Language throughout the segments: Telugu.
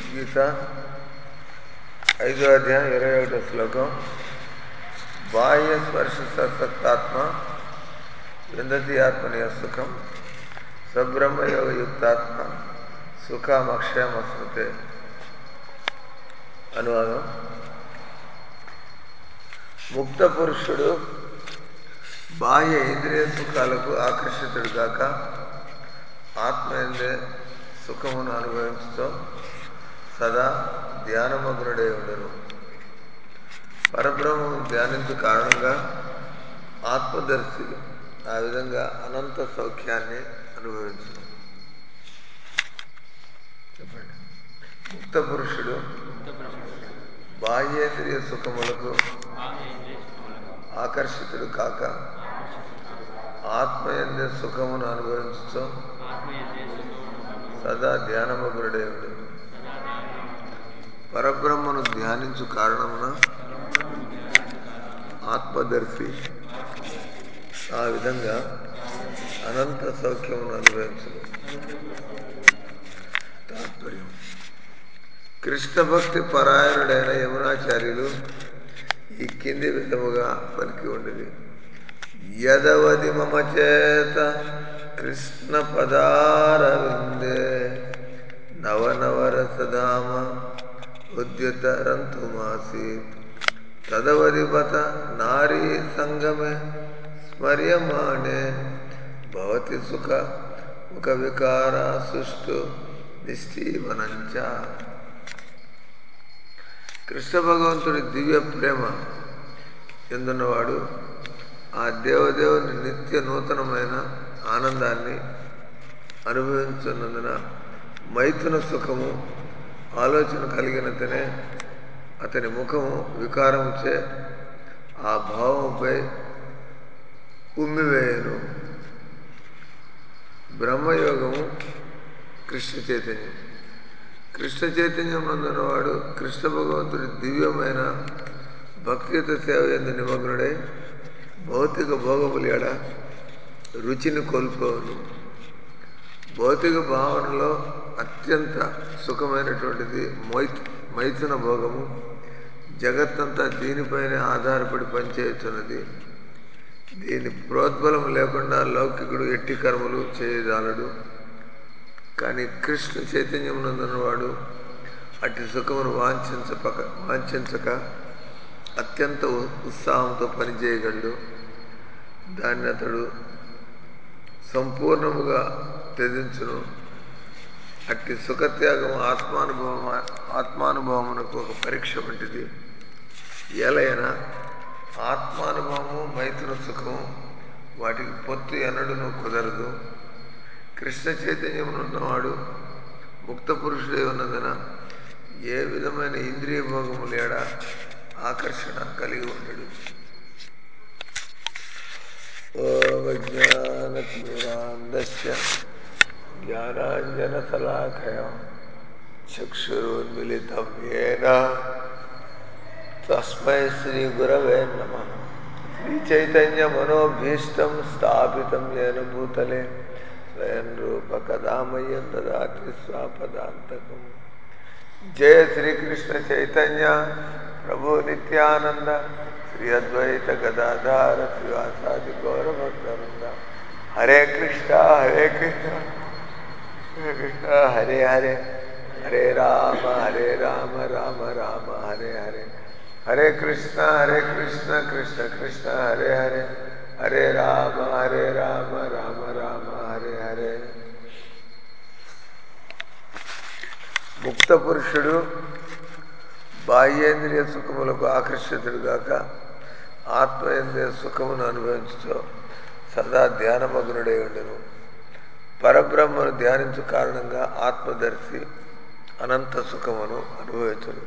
గీత ఐదో అధ్యాయం ఇరవై ఒకటో శ్లోకం బాహ్య స్పర్శ ససక్తాత్మ విందతి ఆత్మనీయ సుఖం సబ్రహ్మయోగ యుక్తాత్మ సుఖమక్షయమస్మృతే అనువాదం ముక్త పురుషుడు బాహ్య ఇంద్రియ సుఖాలకు ఆకర్షితుడు కాక ఆత్మ ఎందే సుఖమును అనుభవించుతూ సదా ధ్యానమగ్నుడై ఉండను పరబ్రహ్మను ధ్యానించు కారణంగా ఆత్మదర్శి ఆ విధంగా అనంత సౌఖ్యాన్ని అనుభవించను చెప్పండి ముక్త పురుషుడు బాహ్యేంద్రియ సుఖములకు ఆకర్షితుడు కాక ఆత్మయందే సుఖమును అనుభవించు సదా ధ్యానమగ్నుడై ఉండను పరబ్రహ్మను ధ్యానించు కారణమున ఆత్మదర్శి ఆ విధంగా అనంత సౌఖ్యమును అనుభవించను తాత్పర్యం కృష్ణ భక్తి పరాయణుడైన యమునాచార్యులు ఈ కింది విధముగా పలికి ఉండేది యదవది మమ చేత కృష్ణ పదారవిందే నవనవరసధామ ఉద్యుతరంతుమాసీత్ తదవది బత నారీ సంగమే స్మర్యమాణే భవతి సుఖ ముఖ వికార సుష్టు నిశ్చీవనంచ కృష్ణ భగవంతుడి దివ్య ప్రేమ ఎందున్నవాడు ఆ దేవదేవుని నిత్య నూతనమైన ఆనందాన్ని అనుభవించున్నందున మైథున సుఖము ఆలోచన కలిగినతనే అతని ముఖము వికారముచే ఆ భావముపై ఉమ్మివేయను బ్రహ్మయోగము కృష్ణ చైతన్యం కృష్ణ చైతన్యం నందున్నవాడు కృష్ణ భగవంతుడి దివ్యమైన భక్తియుత సేవ ఎందు నిమగ్నుడై భౌతిక భోగములు ఎడ రుచిని కోల్పోవను భౌతిక భావనలో అత్యంత సుఖమైనటువంటిది మైత్ మైథున భోగము జగత్తంతా దీనిపైనే ఆధారపడి పనిచేయుచున్నది దీని ప్రోద్బలం లేకుండా లౌకికుడు ఎట్టి కర్మలు చేయజాలడు కానీ కృష్ణ చైతన్యం నందున్నవాడు అట్టి సుఖమును వాంఛించపక వాంఛించక అత్యంత ఉత్సాహంతో పనిచేయగలడు దాన్ని అతడు సంపూర్ణముగా త్యజించును అట్టి సుఖత్యాగం ఆత్మానుభవం ఆత్మానుభవమునకు ఒక పరీక్ష వంటిది ఎలైనా ఆత్మానుభవము మైథున సుఖము వాటికి పొత్తు ఎన్నడూను కుదరదు కృష్ణ చైతన్యం ఉన్నవాడు ముక్త పురుషుడై ఉన్నందున ఏ విధమైన ఇంద్రియ భోగములు ఏడ ఆకర్షణ కలిగి ఉండడు ఓమజ్ఞానతిమిరాంధస్య జ్ఞానాంజనశలాఖయ చక్షురున్మిళితం ఏన తస్మై శ్రీగురవే నమ శ్రీచైతన్యమనోభీష్టం స్థాపితం ఏన భూతలే స్వయం రూప కదామయ్యం దదాతి స్వాపదాంతకం జయ శ్రీకృష్ణ చైతన్య ప్రభు నిత్యానంద శ్రీ అద్వైత గదాధార శ్రీవాసాది గౌరభక్తవృంద హరే కృష్ణ హరే కృష్ణ హరే కృష్ణ హరే హరే హరే రామ హరే రామ రామ రామ హరే హరే హరే కృష్ణ హరే కృష్ణ కృష్ణ కృష్ణ హరే హరే హరే రామ హరే రామ రామ రామ హరే హరే ముక్త పురుషుడు బాహ్యేంద్రియ సుఖములకు ఆకర్షితుడు గాక ఆత్మేంద్రియ సుఖమును అనుభవించుతో సదా ధ్యానమగ్నుడై ఉండను పరబ్రహ్మను ధ్యానించు కారణంగా ఆత్మదర్శి అనంత సుఖమును అనుభవించడు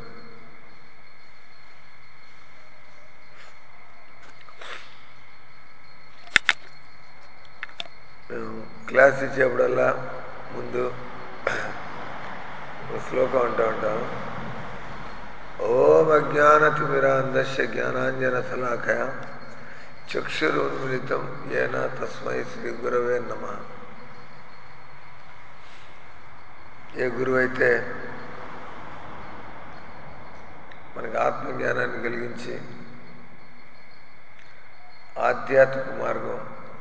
మేము క్లాస్ ఇచ్చేప్పుడల్లా ముందు ఒక శ్లోకం అంటూ ఉంటాం ఓం అజ్ఞానతిమిరాంధస్య జ్ఞానాంజన శలాకయ చక్షురున్మిళితం ఏన తస్మై శ్రీ గురవే నమ ఏ గురువు అయితే మనకి ఆత్మజ్ఞానాన్ని కలిగించి ఆధ్యాత్మిక మార్గం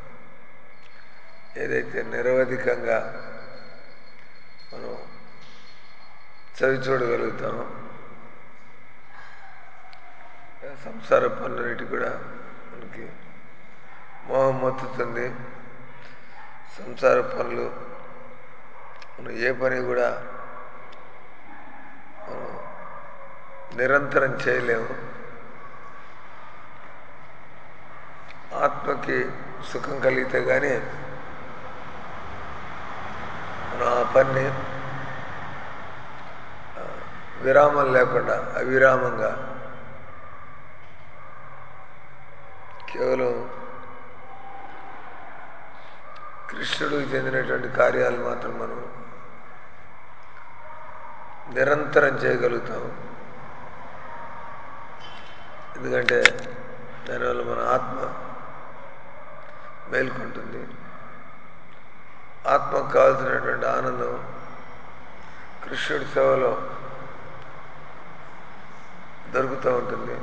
ఏదైతే నిరవధికంగా మనం చవి చూడగలుగుతామో సంసార పనులన్నిటి కూడా మనకి మోహం మొత్తుతుంది సంసార పనులు మనం ఏ పని కూడా మనం నిరంతరం చేయలేము ఆత్మకి సుఖం కలిగితే కానీ మనం ఆ పని విరామం లేకుండా అవిరామంగా కేవలం కృష్ణుడికి చెందినటువంటి కార్యాలు మాత్రం మనం నిరంతరం చేయగలుగుతాం ఎందుకంటే దానివల్ల మన ఆత్మ మేల్కొంటుంది ఆత్మకు కావాల్సినటువంటి ఆనందం కృష్ణుడి సేవలో దొరుకుతూ ఉంటుంది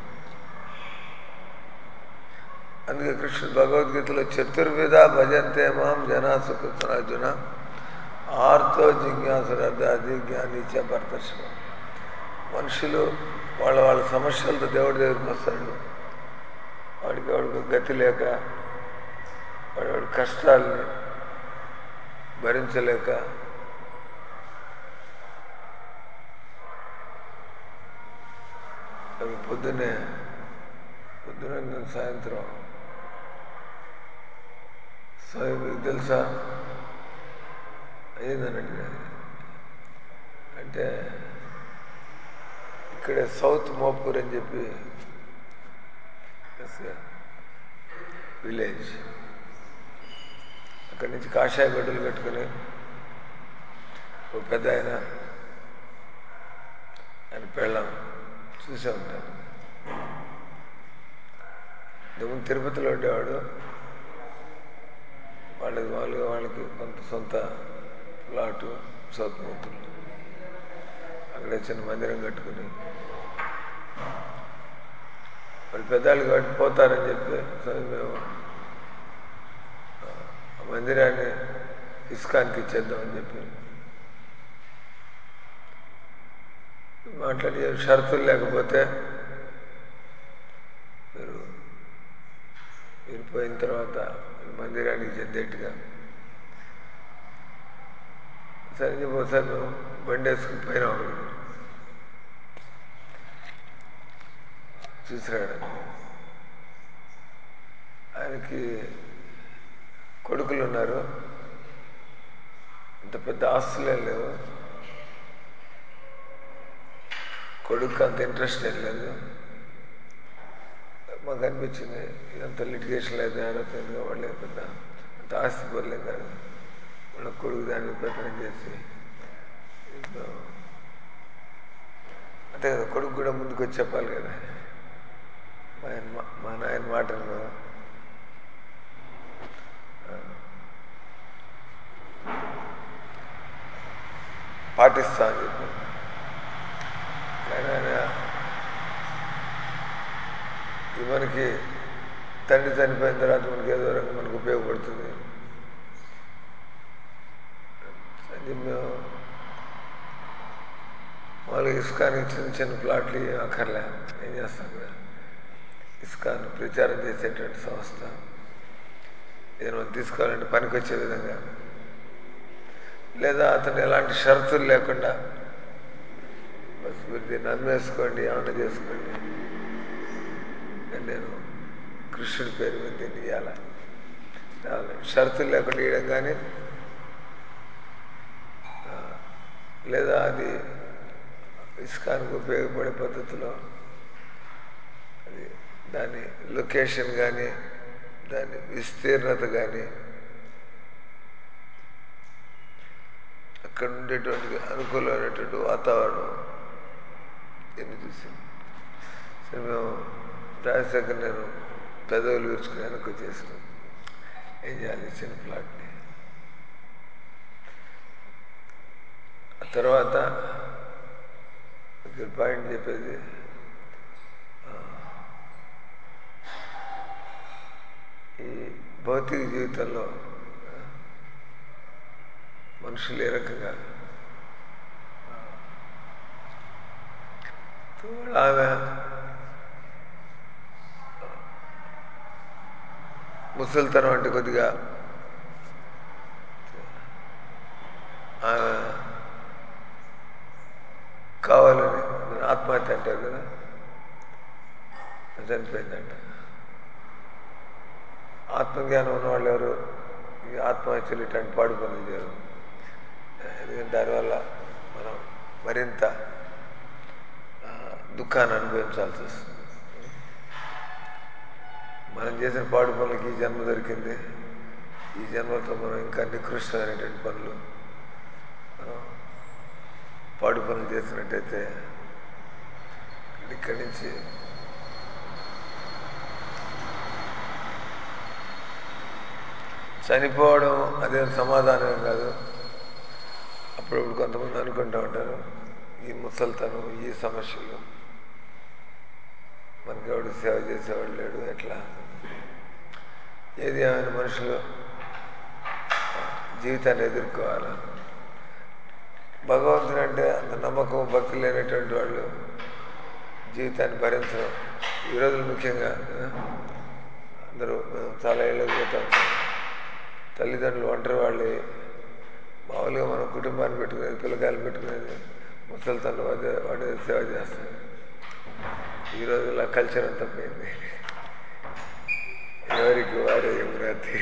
అందుకే కృష్ణుడు భగవద్గీతలో చతుర్విధ భజంతే మాం జనా సుఖర్జున ఆర్తో జిజ్ఞాసురది జ్ఞానిచ భర్తర్శనం మనుషులు వాళ్ళ వాళ్ళ సమస్యలతో దేవుడి దగ్గరికి వస్తాడు వాడికి వాడికి గతి లేక వాడి వాడి కష్టాలని భరించలేక అవి పొద్దున్నే పొద్దున్న సాయంత్రం స్వామి మీకు తెలుసా అయిందనండి అంటే ఇక్కడే సౌత్ మోపూర్ అని చెప్పి విలేజ్ అక్కడి నుంచి కాషాయ గడ్డలు కట్టుకుని ఒక పెద్ద ఆయన ఆయన పెళ్ళాం చూసే ఉంటాను ఇంతకుముందు తిరుపతిలో ఉండేవాడు వాళ్ళకి మామూలుగా వాళ్ళకి కొంత సొంత ప్లాటు సౌత్ మూతులు అక్కడే చిన్న మందిరం కట్టుకుని వాళ్ళు పెద్దవాళ్ళు కాబట్టి పోతారని చెప్పి సరే మేము ఆ మందిరాన్ని ఇస్కాన్కి ఇచ్చేద్దామని చెప్పి మాట్లాడి షరతులు లేకపోతే మీరు మీరు పోయిన తర్వాత మందిరానికి చెందేట్టుగా సరే చెప్పి ఒకసారి మేము బండి వేసుకుని పోయినా ఒకటి చూసిరాడు ఆయనకి కొడుకులు ఉన్నారు ఇంత పెద్ద ఆస్తులేం లేవు కొడుకు అంత ఇంట్రెస్ట్ ఏం లేదు మాకు అనిపించింది ఇదంత లిటిగేషన్ లేదు ఆరోగ్యంగా వాళ్ళే పెద్ద అంత ఆస్తి పడలేం కాదు వాళ్ళ కొడుకు దాన్ని ప్రయత్నం చేసి ఇప్పుడు అంతే కదా కొడుకు కూడా ముందుకు వచ్చి చెప్పాలి కదా మా ఆయన మా నాయన మాటను పాటిస్తా అని చెప్పి కానీ ఆయన ఇది మనకి తండ్రి చనిపోయిన తర్వాత మనకి ఏదో రకంగా మనకు ఉపయోగపడుతుంది అని మేము మామూలుగా ఇస్కాన్కి చిన్న చిన్న ప్లాట్లు అక్కర్లే ఏం చేస్తాం కదా ఇస్కాన్ ప్రచారం చేసేటువంటి సంస్థ ఏదైనా మనం తీసుకోవాలంటే పనికొచ్చే విధంగా లేదా అతను ఎలాంటి షరతులు లేకుండా బస్ మీరు దీన్ని అమ్మేసుకోండి ఏమన్నా చేసుకోండి నేను కృష్ణుడి పేరు మీద దీన్ని ఇవ్వాలి షరతులు లేకుండా ఇవ్వడం కానీ లేదా అది ఇస్కాన్కి ఉపయోగపడే పద్ధతిలో అది దాని లొకేషన్ కానీ దాని విస్తీర్ణత కానీ అక్కడ ఉండేటువంటి అనుకూలమైనటువంటి వాతావరణం ఎన్ని చూసి సరే మేము రాజశేఖర్ నేను పెదవులు విరుచుకుని వెనక్కి వచ్చేసాను ఏం చేయాలి చిన్న ప్లాట్ని ఆ తర్వాత ఇక్కడ పాయింట్ చెప్పేది భౌతిక జీవితంలో మనుషులు ఏ రకంగా ఆమె ముసలితనం అంటే కొద్దిగా ఆమె కావాలని ఆత్మహత్య అంటారు కదా చనిపోయిందంట ఆత్మజ్ఞానం ఉన్నవాళ్ళు ఎవరు ఈ ఆత్మహత్యలు ఇట్లాంటి పాడు పనులు చేయరు ఎందుకంటే దానివల్ల మనం మరింత ఆ, దుఃఖాన్ని అనుభవించాల్సి వస్తుంది మనం చేసిన పాడు పనులకి ఈ జన్మ దొరికింది ఈ జన్మతో మనం ఇంకా నికృష్టమైనటువంటి పనులు మనం పాడు పనులు చేసినట్టయితే ఇక్కడి నుంచి చనిపోవడం అదేం సమాధానం కాదు అప్పుడప్పుడు కొంతమంది అనుకుంటూ ఉంటారు ఈ ముసలితనం ఈ సమస్యలు మనకి ఎవడు సేవ చేసేవాడు లేడు ఎట్లా ఏది ఏమైనా మనుషులు జీవితాన్ని ఎదుర్కోవాలి భగవంతుడు అంటే అంత నమ్మకం భక్తి లేనటువంటి వాళ్ళు జీవితాన్ని భరించడం ఈ రోజులు ముఖ్యంగా ఆ, అందరూ మేము చాలా ఏళ్ళకి పోతాం తల్లిదండ్రులు ఒంటరి వాళ్ళు మామూలుగా మనం కుటుంబాన్ని పెట్టుకునేది పిల్లకాయలు పెట్టుకునేది ముసలితనం వాడే వాడే సేవ చేస్తారు ఈ రోజుల్లో కల్చర్ అంతా పోయింది ఎవరికి వారే యమునాథి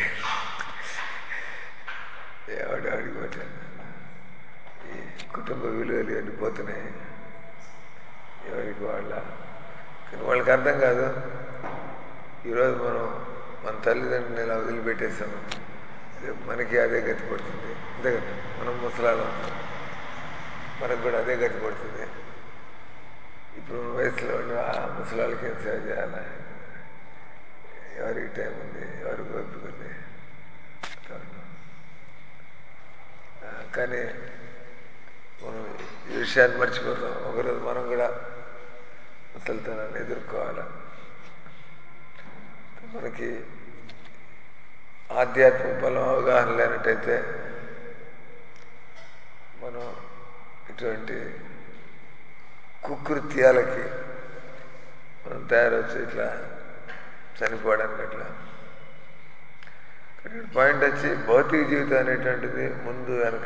ఎవడు అడిగిపోతాడు ఈ కుటుంబ విలువలు అన్ని పోతున్నాయి ఎవరికి వాళ్ళ కానీ వాళ్ళకి అర్థం కాదు ఈరోజు మనం మన తల్లిదండ్రులు ఇలా వదిలిపెట్టేసాము రేపు మనకి అదే గతి పడుతుంది అంతే కదా మనం ముసలాలు అవుతాం మనకు కూడా అదే గతి పడుతుంది ఇప్పుడు మన వయసులో ఉండి ఆ ముసలాళ్ళకి ఏం సేవ చేయాలా ఎవరికి టైం ఉంది ఎవరికి ఓపిక ఉంది అట్లా ఉన్నాం. ఆ, కానీ మనం ఈ విషయాన్ని మర్చిపోతాం ఒకరోజు మనం కూడా ముసలితనాన్ని ఎదుర్కోవాలి మనకి ఆధ్యాత్మిక బలం అవగాహన లేనట్టయితే మనం ఇటువంటి కుకృత్యాలకి మనం తయారవచ్చు ఇట్లా చనిపోవడానికి అట్లా ఇక్కడ పాయింట్ వచ్చి భౌతిక జీవితం అనేటువంటిది ముందు వెనక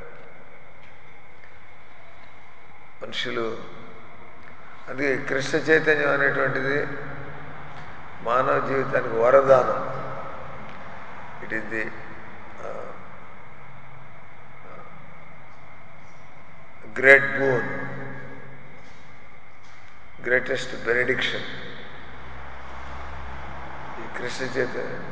మనుషులు అందుకే కృష్ణ చైతన్యం అనేటువంటిది మానవ జీవితానికి వరదానం it is the great boon greatest benediction ఈ కృష్ణ చైతన్యం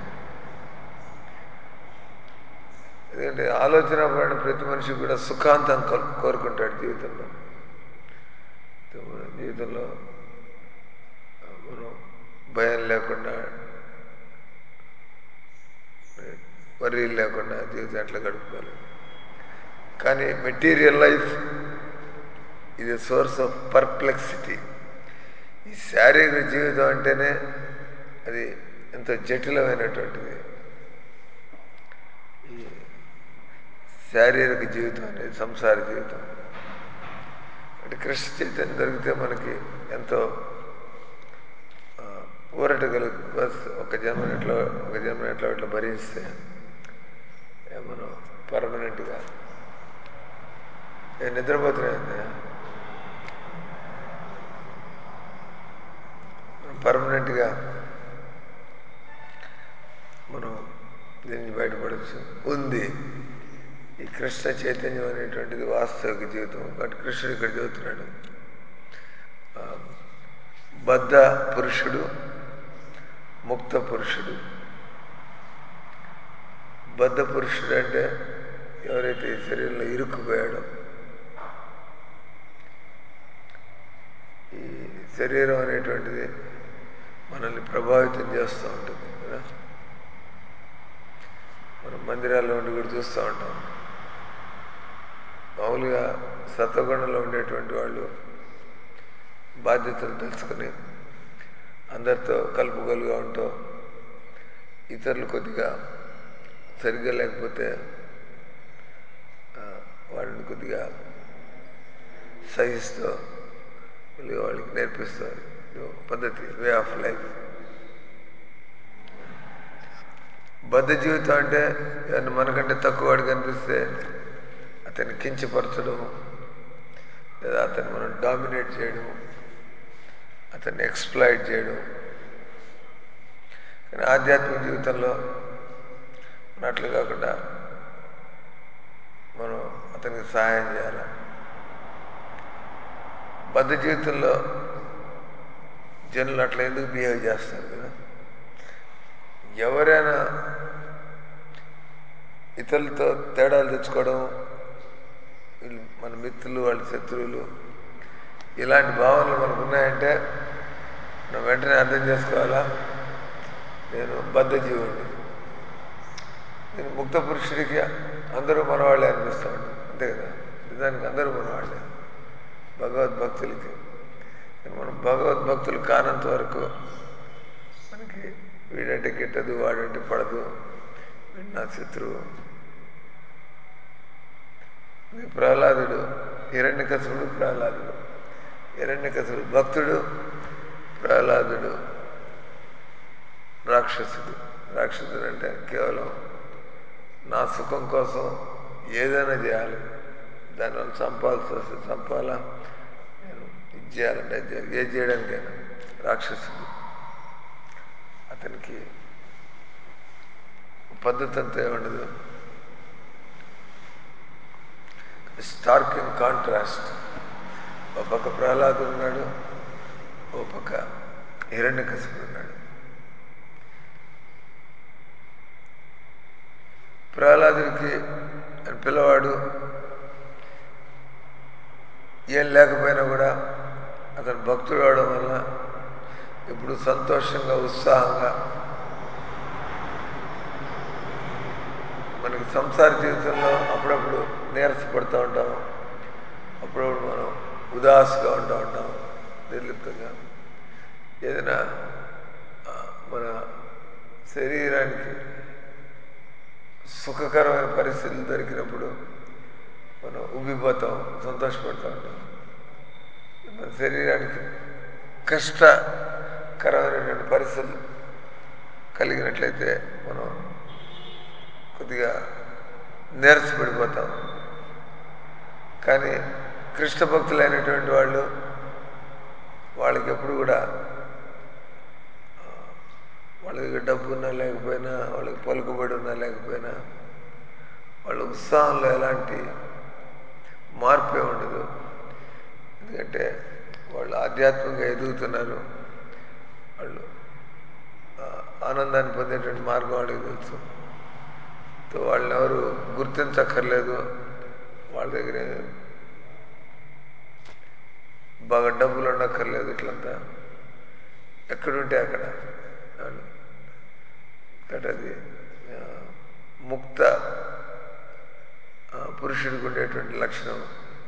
ఎందుకంటే ఆలోచన పడిన ప్రతి మనిషి కూడా సుఖాంతం కో- కోరుకుంటాడు జీవితంలో సో మన జీవితంలో ఆ, మనం భయం లేకుండా వరీ లేకుండా జీవితం ఎట్లా గడుపుకోవాలి కానీ మెటీరియల్ లైఫ్ ఇది సోర్స్ ఆఫ్ పర్ప్లెక్సిటీ ఈ శారీరక జీవితం అంటేనే అది ఎంతో జటిలమైనటువంటిది ఈ శారీరక జీవితం అనేది సంసార జీవితం అంటే కృష్ణ చైతన్యం దొరికితే మనకి ఎంతో ఆ, ఊరట కలుగు బస్ ఒక జన్మ ఎట్లా ఒక జన్మ ఎట్లా ఇట్లా భరిస్తే ఏ మనం పర్మనెంట్గా నేను నిద్రపోతున్నాయి పర్మనెంట్గా మనం దీన్ని బయటపడచ్చు ఉంది ఈ కృష్ణ చైతన్యం అనేటువంటిది వాస్తవిక జీవితం కాబట్టి కృష్ణుడు ఇక్కడ చదువుతున్నాడు ఆ, బద్ధ పురుషుడు ముక్త పురుషుడు బద్ధ పురుషుడు అంటే ఎవరైతే ఈ శరీరంలో ఇరుక్కుపోయాడో ఈ శరీరం అనేటువంటిది మనల్ని ప్రభావితం చేస్తూ ఉంటుంది కదా మనం మందిరాల్లో ఉండి కూడా చూస్తూ ఉంటాం మామూలుగా సత్వగుణంలో ఉండేటువంటి వాళ్ళు బాధ్యతలు తెలుసుకుని అందరితో కలుపుగోలుగా ఉంటూ ఇతరులు కొద్దిగా సరిగ్గా లేకపోతే ఆ, వాళ్ళని కొద్దిగా సహిస్తూ మళ్ళీ వాళ్ళకి నేర్పిస్తారు ఇది ఒక పద్ధతి వే ఆఫ్ లైఫ్ బద్ధ జీవితం అంటే ఎవరిని మనకంటే తక్కువ వాడు కనిపిస్తే అతన్ని కించపరచడం లేదా అతన్ని మనం డామినేట్ చేయడం అతన్ని ఎక్స్ప్లాయిట్ చేయడం కానీ ఆధ్యాత్మిక జీవితంలో మనం అట్లు కాకుండా మనం అతనికి సహాయం చేయాలి బద్ధ జీవితంలో జనులు అట్లా ఎందుకు బిహేవ్ చేస్తారు కదా ఎవరైనా ఇతరులతో తేడాలు తెచ్చుకోవడం వీళ్ళు మన మిత్రులు వాళ్ళ శత్రువులు ఇలాంటి భావనలు మనకు ఉన్నాయంటే మనం వెంటనే అర్థం చేసుకోవాలా నేను బద్ధ జీవుడిని నేను ముక్త పురుషుడికి అందరూ మనవాళ్ళే అనిపిస్తాడు అంతే కదా నిజానికి అందరూ మనవాళ్ళే భగవద్భక్తులకి కానీ మనం భగవద్భక్తులు కానంత వరకు మనకి వీడంటే గిట్టదు వాడంటే పడదు వీడు నా శత్రువు ఇది ప్రహ్లాదుడు హిరణ్యకశుడు ప్రహ్లాదుడు హిరణ్యకశుడు భక్తుడు ప్రహ్లాదుడు రాక్షసుడు రాక్షసుడు అంటే కేవలం నా సుఖం కోసం ఏదైనా చేయాలి దానివల్ల చంపాల్సి వస్తే చంపాలా నేను ఇది చేయాలంటే అది చేయాలి. ఏది చేయడానికైనా రాక్షసుడు అతనికి పద్ధతి అంతా ఏముండదు స్టార్క్ ఇన్ కాంట్రాస్ట్ ఓ పక్క ప్రహ్లాదుడు ఉన్నాడు ఓ పక్క హిరణ్యకశిపుడు ఉన్నాడు ప్రహ్లాదుడికి ఆయన పిల్లవాడు ఏం లేకపోయినా కూడా అతను భక్తుడు అవడం వల్ల ఇప్పుడు సంతోషంగా ఉత్సాహంగా మనకి సంసార జీవితంలో అప్పుడప్పుడు నీరసపడుతూ ఉంటాం అప్పుడప్పుడు మనం ఉదాసుగా ఉంటూ ఉంటాం నిర్లిప్తంగా ఏదైనా ఆ, మన శరీరానికి సుఖకరమైన పరిస్థితులు దొరికినప్పుడు మనం ఉబ్బిపోతాం సంతోషపడుతూ ఉంటాం మన శరీరానికి కష్టకరమైనటువంటి పరిస్థితులు కలిగినట్లయితే మనం కొద్దిగా నీరసపడిపోతాం కానీ కృష్ణ భక్తులైనటువంటి వాళ్ళు వాళ్ళకి ఎప్పుడు కూడా ఆ, వాళ్ళ దగ్గర డబ్బు ఉన్నా లేకపోయినా వాళ్ళకి పలుకుబడి ఉన్నా లేకపోయినా వాళ్ళ ఉత్సాహంలో ఎలాంటి మార్పే ఉండదు ఎందుకంటే వాళ్ళు ఆధ్యాత్మికంగా ఎదుగుతున్నారు వాళ్ళు ఆ, ఆనందాన్ని పొందేటువంటి మార్గం వాళ్ళకి తెలుసు తో వాళ్ళని ఎవరు గుర్తించక్కర్లేదు వాళ్ళ దగ్గర బాగా డబ్బులు ఉండక్కర్లేదు ఇట్లంతా ఎక్కడుంటే అక్కడ వాళ్ళు కాబట్టి అది ఆ, ముక్త ఆ, పురుషుడికి ఉండేటువంటి లక్షణం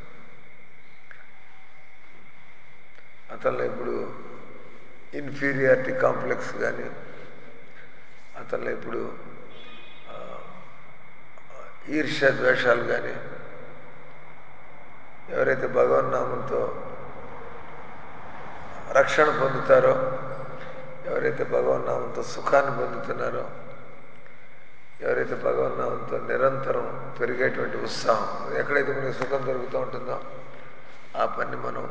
అతనిలో ఇప్పుడు ఇన్ఫీరియారిటీ కాంప్లెక్స్ కానీ అతనిలో ఇప్పుడు ఆ, ఈర్ష్య ద్వేషాలు కానీ ఎవరైతే భగవన్నామంతో రక్షణ పొందుతారో ఎవరైతే భగవన్నామంతో సుఖాన్ని పొందుతున్నారో ఎవరైతే భగవన్నామంతో నిరంతరం పెరిగేటువంటి ఉత్సాహం ఎక్కడైతే మనకి సుఖం దొరుకుతూ ఉంటుందో ఆ పని మనం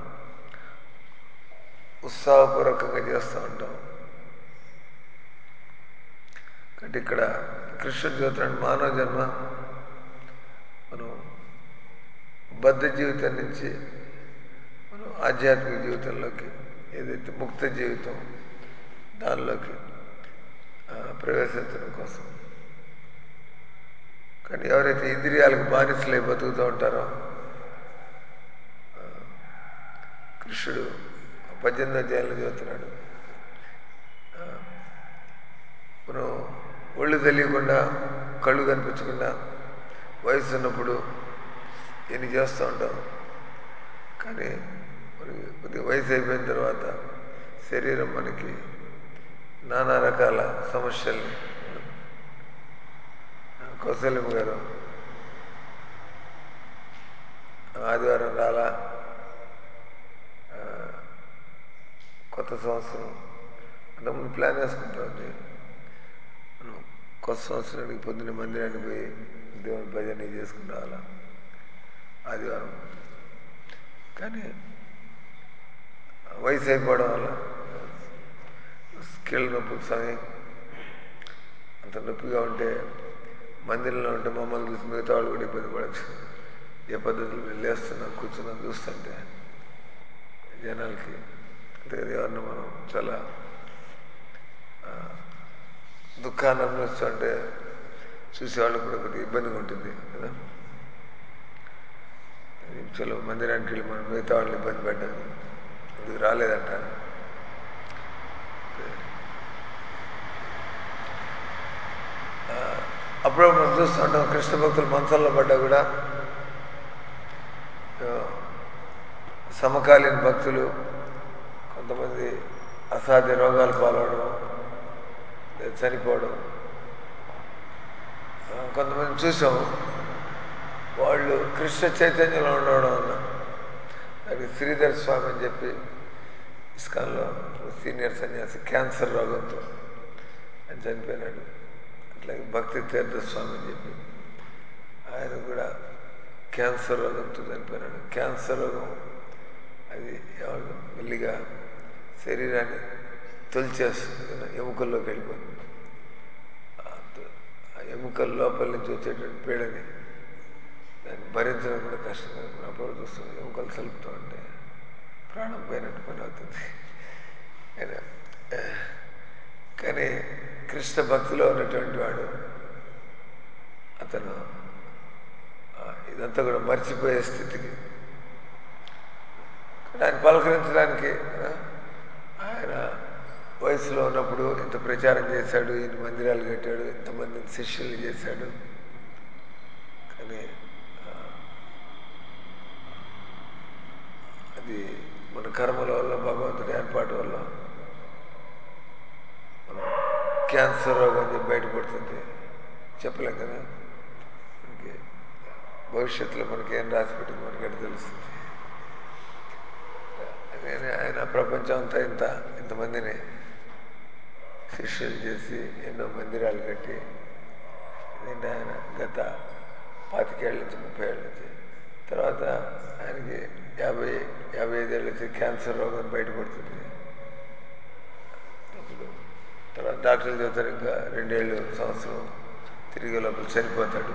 ఉత్సాహపూర్వకంగా చేస్తూ ఉంటాం కాబట్టి ఇక్కడ కృష్ణుడు చెబుతున్నాడు మానవ జన్మ మనం బద్ధ జీవితం నుంచి మనం ఆధ్యాత్మిక జీవితంలోకి ఏదైతే ముక్త జీవితం దానిలోకి ఆ, ప్రవేశించడం కోసం కానీ ఎవరైతే ఇంద్రియాలకు బానిసలై బతుకుతూ ఉంటారో ఆ, కృష్ణుడు పద్దెనిమిదో అధ్యాయంలో చెబుతున్నాడు ఆ, మనం ఒళ్ళు తెలియకుండా కళ్ళు కనిపించకుండా వయసు ఉన్నప్పుడు ఎన్ని చేస్తూ ఉంటాం కానీ మనకి కొద్దిగా వయసు అయిపోయిన తర్వాత శరీరం మనకి నానా రకాల సమస్యల్ని కౌశల్యం గారు ఆదివారం రాలా ఆ, కొత్త సంవత్సరం అంతకుముందు ప్లాన్ వేసుకుంటుంది మనం కొత్త సంవత్సరానికి పొద్దున్న మందిరానికి పోయి దేవుని భజన చేసుకుని రావాలా ఆదివారం కానీ వయసు అయిపోవడం వల్ల స్కిల్ నొప్పులు స్వామి అంత నొప్పిగా ఉంటే మందిరంలో ఉంటే మమ్మల్ని చూసి మిగతా వాళ్ళు కూడా ఇబ్బంది పడచ్చు ఏ పద్ధతిలో మేము లేస్తున్నాం కూర్చున్నాం చూస్తుంటే జనాలకి అంతే ఎవరిని మనం చాలా ఆ, దుఃఖాన్ని అనుభవిస్తుంటే చూసేవాళ్ళకి కూడా కొద్దిగా ఇబ్బందిగా ఉంటుంది కదా అది చలో మందిరానికి వెళ్ళి మనం మిగతా వాళ్ళని ఇబ్బంది పెట్టాలి అందుకు రాలేదంటారు ఆ, అప్పుడప్పుడు మనం చూస్తూ ఉంటాం కృష్ణ భక్తులు మంచంలో పడ్డా కూడా ఆ, సమకాలీన భక్తులు కొంతమంది అసాధ్య రోగాలు పాలవడం లేదా చనిపోవడం ఆ, కొంతమంది చూసాం వాళ్ళు కృష్ణ చైతన్యంలో ఉండడం వల్ల అది శ్రీధర్ స్వామి అని చెప్పి ఇస్కాన్లో సీనియర్ సన్యాసి క్యాన్సర్ రోగంతో ఆయన చనిపోయినాడు అట్లాగే భక్తి తీర్థ స్వామి అని చెప్పి ఆయన కూడా క్యాన్సర్ రోగంతో చనిపోయినాడు క్యాన్సర్ రోగం అది ఎవరు మెల్లిగా శరీరాన్ని తొలిచేస్తుంది కదా ఎముకల్లోకి వెళ్ళిపోతుంది ఆ- ఆ ఎముకల లోపల నుంచి వచ్చేటువంటి పీడని దాన్ని భరించడం కూడా కష్టం కదా మనం అప్పుడు చూస్తాం ఎముకలు సలుపుతూ ఉంటే ప్రాణం పోయినట్టు పని అవుతుంది కానీ, ఆ, కానీ కృష్ణ భక్తిలో ఉన్నటువంటి వాడు అతను ఆ, ఇదంతా కూడా మర్చిపోయే స్థితికి కానీ ఆయన పలకరించడానికి ఆ, ఆయన వయసులో ఉన్నప్పుడు ఇంత ప్రచారం చేశాడు ఇన్ని మందిరాలు కట్టాడు ఇంతమంది శిష్యుల్ని చేశాడు కానీ ఆ, అది మన కర్మల వల్ల భగవంతుడి ఏర్పాటు వల్ల మనం క్యాన్సర్ రోగం అని చెప్పి బయటపడుతుంది చెప్పలేం కదా మనకి భవిష్యత్తులో మనకి ఏం రాసి పెట్టింది మనకి ఎట్లా తెలుస్తుంది నేను ఆయన ప్రపంచం అంతా ఇంత ఇంతమందిని శిష్యులు చేసి ఎన్నో మందిరాలు కట్టి ఇదేంటి ఆయన గత పాతికేళ్ళ నుంచి ముప్పై ఏళ్ళ నుంచి తర్వాత ఆయనకి యాభై యాభై ఐదేళ్ళ నుంచి క్యాన్సర్ రోగం బయటపడుతుంది అప్పుడు తర్వాత డాక్టర్లు చెబుతారు ఇంకా రెండేళ్ళు సంవత్సరం తిరిగే లోపల చనిపోతాడు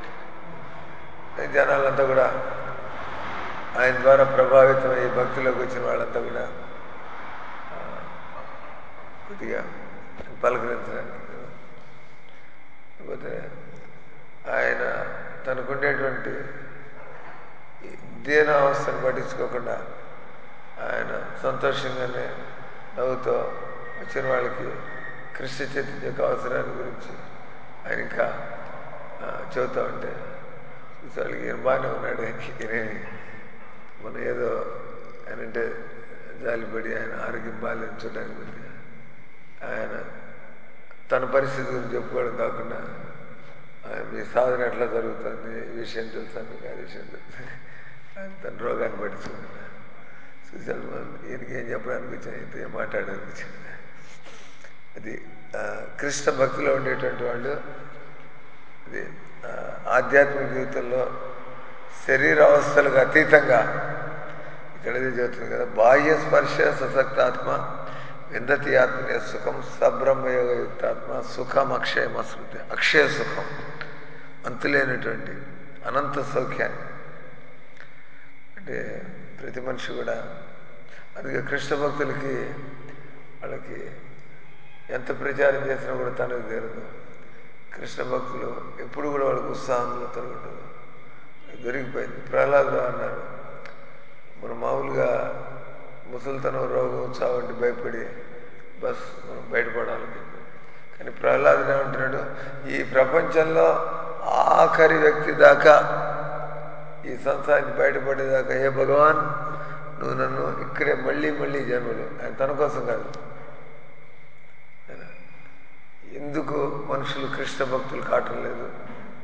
ఈ జనాలంతా కూడా ఆయన ద్వారా ప్రభావితమై భక్తిలోకి వచ్చిన వాళ్ళంతా కూడా ఆ, కొద్దిగా పలకరించడానికి కదా. కాకపోతే ఆయన తనకుండేటువంటి ఈ దీనావస్థను పట్టించుకోకుండా ఆయన సంతోషంగానే నవ్వుతో వచ్చిన వాళ్ళకి కృష్ణ చైతన్య యొక్క అవసరాన్ని గురించి ఆయన ఇంకా ఆ, చెబుతూ ఉంటే చూసే వాళ్ళకి ఈయన బాగానే ఉన్నాడు ఈయన మనం ఏదో ఆయన అంటే జాలిపడి ఆయన ఆరోగ్యం బాగాలేదు చూడడానికి పోతే ఆయన తన పరిస్థితి గురించి చెప్పుకోవడం కాకుండా ఆయన మీ సాధన ఎట్లా జరుగుతుంది ఈ విషయం తెలుసా మీకు ఆ విషయం తెలుసా ఆయన తన రోగాన్ని పట్టించుకున్నాడు చూశాను మనం ఈయనకి ఏం చెప్పడానికి వచ్చాను ఇంత ఏం మాట్లాడడానికి వచ్చాను అది ఆ, కృష్ణ భక్తిలో ఉండేటువంటి వాళ్ళు అది ఆ, ఆధ్యాత్మిక జీవితంలో శరీర అవస్థలకు అతీతంగా ఇక్కడ ఇది చెబుతుంది కదా బాహ్య స్పర్శ సశక్తాత్మ విందతి ఆత్మనే సుఖం సబ్రహ్మయోగ యుక్తాత్మ సుఖం అక్షయం అశ్రుతి అక్షయ సుఖం అంతులేనటువంటి అనంత సౌఖ్యాన్ని అంటే ప్రతి మనిషి కూడా అందుకే కృష్ణ భక్తులకి వాళ్ళకి ఎంత ప్రచారం చేసినా కూడా తనకు తీరదు కృష్ణ భక్తులు ఎప్పుడు కూడా వాళ్ళకి ఉత్సాహంలో తరుగుండదు దొరికిపోయింది ప్రహ్లాదరావు అన్నారు మనం మామూలుగా ముసలితనం రోగం చావంటి భయపడి బస్ మనం బయటపడాలని చెప్పి కానీ ప్రహ్లాదుడు ఏమంటున్నాడు ఈ ప్రపంచంలో ఆఖరి వ్యక్తి దాకా ఈ సంసారానికి బయటపడేదాకా ఏ భగవాన్ నువ్వు నన్ను ఇక్కడే మళ్ళీ మళ్ళీ జన్మలు ఆయన తన కోసం కాదు ఎందుకు మనుషులు కృష్ణ భక్తులు కావటం లేదు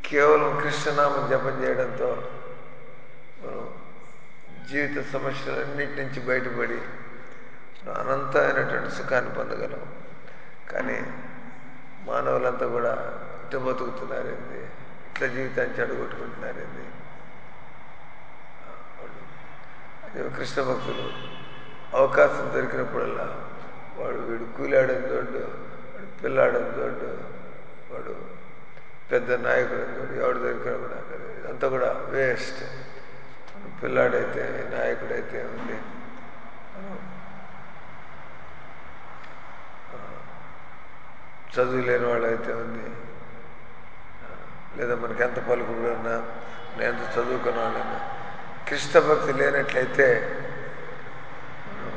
కేవలం కృష్ణనామం జపం చేయడంతో మనం జీవిత సమస్యలన్నిటి నుంచి బయటపడి మనం అనంతమైనటువంటి సుఖాన్ని పొందగలం కానీ మానవులంతా కూడా ఇట్ట బతుకుతున్నారేంది ఇట్లా జీవితాన్ని చెడగొట్టుకుంటున్నారేంది అదే కృష్ణ భక్తులు అవకాశం దొరికినప్పుడల్లా వాడు వీడు కూలాడని చోడు వాడు పిల్లాడని చోడు వాడు పెద్ద నాయకుడు చోడు ఎవడు దొరికినా కూడా ఇదంతా కూడా వేస్ట్ పిల్లాడైతే నాయకుడైతే ఉంది చదువు లేని వాళ్ళైతే ఉంది లేదా మనకి ఎంత పలుకుడు ఉన్నా నేను ఎంత చదువుకున్న వాళ్ళన్నా కృష్ణ భక్తి లేనట్లయితే మనం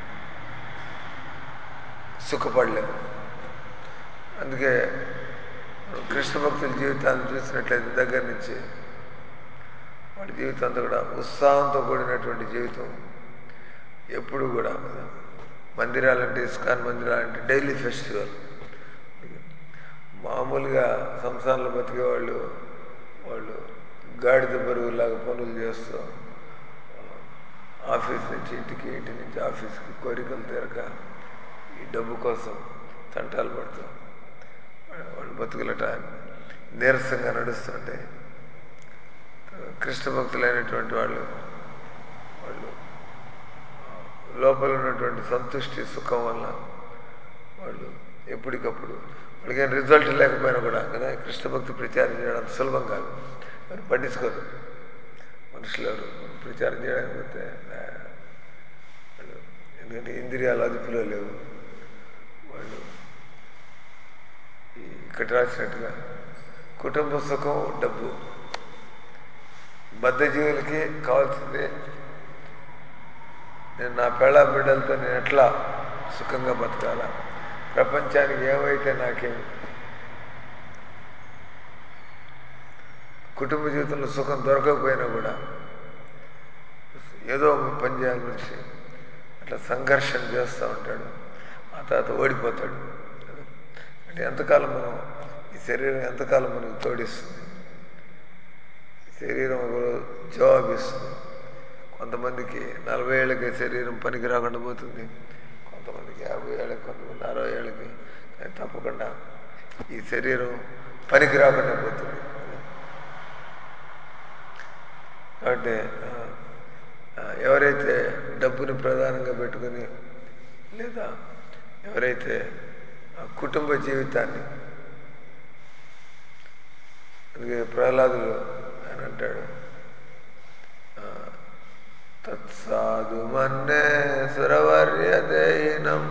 సుఖపడలేము అందుకే మనం కృష్ణ భక్తుల జీవితాన్ని చూసినట్లయితే దగ్గర నుంచి వాళ్ళ జీవితం అంతా కూడా ఉత్సాహంతో కూడినటువంటి జీవితం ఎప్పుడు కూడా మందిరాలంటే ఇస్కాన్ మందిరాలంటే డైలీ ఫెస్టివల్ మామూలుగా సంసారంలో బతికే వాళ్ళు వాళ్ళు గాడిద బరువులాగా పనులు చేస్తూ ఆఫీస్ నుంచి ఇంటికి ఇంటి నుంచి ఆఫీస్కి కోరికలు తీరక ఈ డబ్బు కోసం తంటాలు పడుతూ వాళ్ళు బతుకులట నీరసంగా నడుస్తుంటే కృష్ణ భక్తులైనటువంటి వాళ్ళు వాళ్ళు లోపల ఉన్నటువంటి సంతుష్టి సుఖం వల్ల వాళ్ళు ఎప్పటికప్పుడు వాళ్ళకి ఏం రిజల్ట్ లేకపోయినా కూడా కదా కృష్ణ భక్తి ప్రచారం చేయడం అంత సులభం కాదు మరి పట్టించుకోరు మనుషులు ఎవరు ప్రచారం చేయడానికి పోతే వాళ్ళు ఎందుకంటే ఇంద్రియాలు అదుపులో లేవు వాళ్ళు ఇక్కడ రాసినట్టుగా కుటుంబ సుఖం డబ్బు బద్ధజీవులకి కావాల్సింది నేను నా పెళ్ళ బిడ్డలతో నేను ఎట్లా సుఖంగా బతకాలా ప్రపంచానికి ఏమైతే నాకేం కుటుంబ జీవితంలో సుఖం దొరకకపోయినా కూడా ఏదో ఒక పని చేయాలి మనిషి అట్లా సంఘర్షణ చేస్తూ ఉంటాడు ఆ తర్వాత ఓడిపోతాడు అంటే ఎంతకాలం మనం ఈ శరీరం ఎంతకాలం మనకు తోడిస్తుంది శరీరం జవాబిస్తుంది కొంతమందికి నలభై ఏళ్ళకి శరీరం పనికి రాకుండా పోతుంది కొంతమందికి యాభై ఏళ్ళకి కొంతమంది అరవై ఏళ్ళకి కానీ తప్పకుండా ఈ శరీరం పనికి రాకుండా పోతుంది కాబట్టి ఎవరైతే డబ్బుని ప్రధానంగా పెట్టుకుని లేదా ఎవరైతే కుటుంబ జీవితాన్ని అందుకే ప్రహ్లాదులు అని అంటాడు తత్సాధు మన్నే సురవర్యదైనం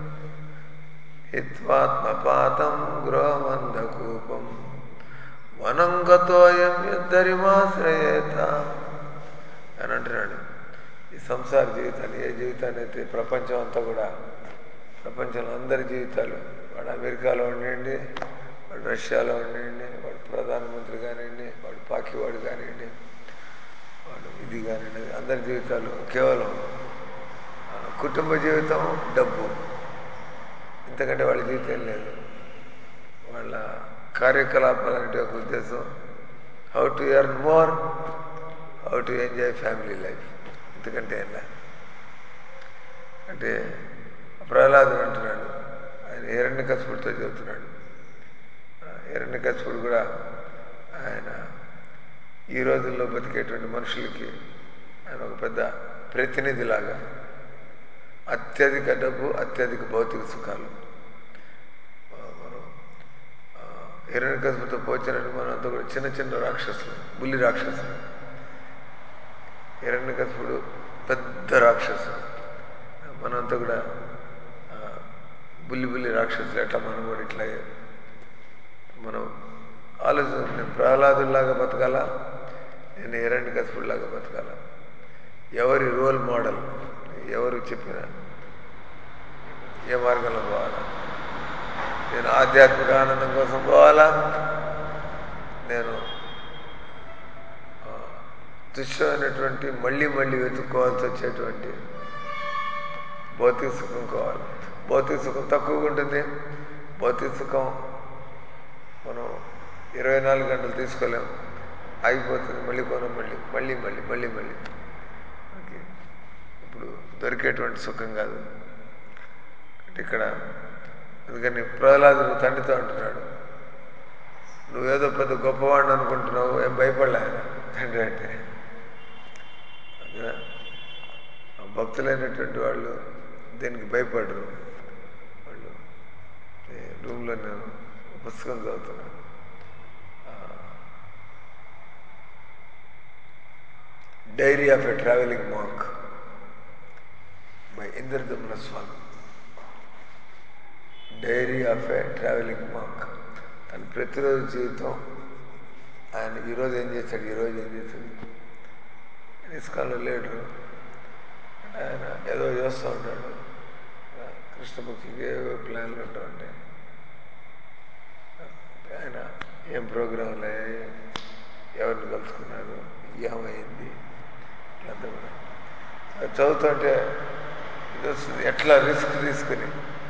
హిత్వాత్మపాతం గృహమందకూపం వనం గతోయం యుద్ధరిమాశ్రయేత అని అంటున్నాడు ఈ సంసార జీవితాన్ని ఏ జీవితాన్ని అయితే ప్రపంచం అంతా కూడా ప్రపంచంలో అందరి జీవితాలు వాడు అమెరికాలో ఉండండి వాడు రష్యాలో ఉండండి వాడు ప్రధానమంత్రి కానివ్వండి వాడు పాకివాడు కానివ్వండి వాడు ఇది కానివ్వండి అందరి జీవితాలు కేవలం కుటుంబ జీవితం డబ్బు ఇంతకంటే వాళ్ళ జీవితం లేదు వాళ్ళ కార్యకలాపాలంటే ఒక ఉద్దేశం how to earn more how to enjoy family life ఎందుకంటే ఎలా అంటే ప్రహ్లాదుడు అంటున్నాడు ఆయన హిరణ్య కసుపుడితో చెబుతున్నాడు హిరణ్య కసుపుడు కూడా ఆయన ఈ రోజుల్లో బతికేటువంటి మనుషులకి ఆయన ఒక పెద్ద ప్రతినిధిలాగా అత్యధిక డబ్బు అత్యధిక భౌతిక సుఖాలు మనం హిరణ్య కసుపుతో పోల్చినట్టు మనంతా కూడా చిన్న చిన్న రాక్షసులు బుల్లి రాక్షసులు హిరణ్య కసుపుడు పెద్ద రాక్షసుడు మనంతా కూడా బుల్లి బుల్లి రాక్షసులు ఎట్లా మనం కూడా ఇట్లాగే మనం ఆలోచన నేను ప్రహ్లాదుల్లాగా బతకాలా నేను హిరణ్య కసుపుడిలాగా బతకాలా ఎవరి రోల్ మోడల్ ఎవరు చెప్పిన ఏ మార్గంలో పోవాలా నేను ఆధ్యాత్మిక ఆనందం కోసం పోవాలా నేను తుచ్చమైనటువంటి మళ్ళీ మళ్ళీ వెతుక్కోవాల్సి వచ్చేటువంటి భౌతిక సుఖం కావాలి భౌతిక సుఖం తక్కువగా ఉంటుంది భౌతిక సుఖం మనం ఇరవై నాలుగు గంటలు తీసుకోలేం ఆగిపోతుంది మళ్ళీ కొనం మళ్ళీ మళ్ళీ మళ్ళీ మళ్ళీ మళ్ళీ ఓకే ఇప్పుడు దొరికేటువంటి సుఖం కాదు అంటే ఇక్కడ అందుకని ప్రహ్లాదుడు తండ్రితో అంటున్నాడు నువ్వేదో పెద్ద గొప్పవాడిని అనుకుంటున్నావు ఏం భయపడలే ఆయన తండ్రి అంటే అందుకని ఆ భక్తులైనటువంటి వాళ్ళు దేనికి భయపడరు వాళ్ళు ఈ రూమ్లో నేను ఒక పుస్తకం చదువుతున్నాను diary of a travelling monk by Indradyumna Swami diary of a travelling monk తన ప్రతిరోజు జీవితం ఆయన ఈరోజు ఏం చేశాడు ఈరోజు ఏం చేశాడు ఇస్కాన్లో లేడు అంటే ఆయన ఏదో చేస్తూ ఉంటాడు కృష్ణపక్షికి ఏవో ప్లాన్లు ఉంటా ఉంటాయి ఆయన ఏం ప్రోగ్రాంలు ఎవరిని కలుసుకున్నారు ఏమైంది ఇట్లంతా కూడా అది చదువుతుంటే ఇది వస్తుంది ఎట్లా రిస్క్ తీసుకుని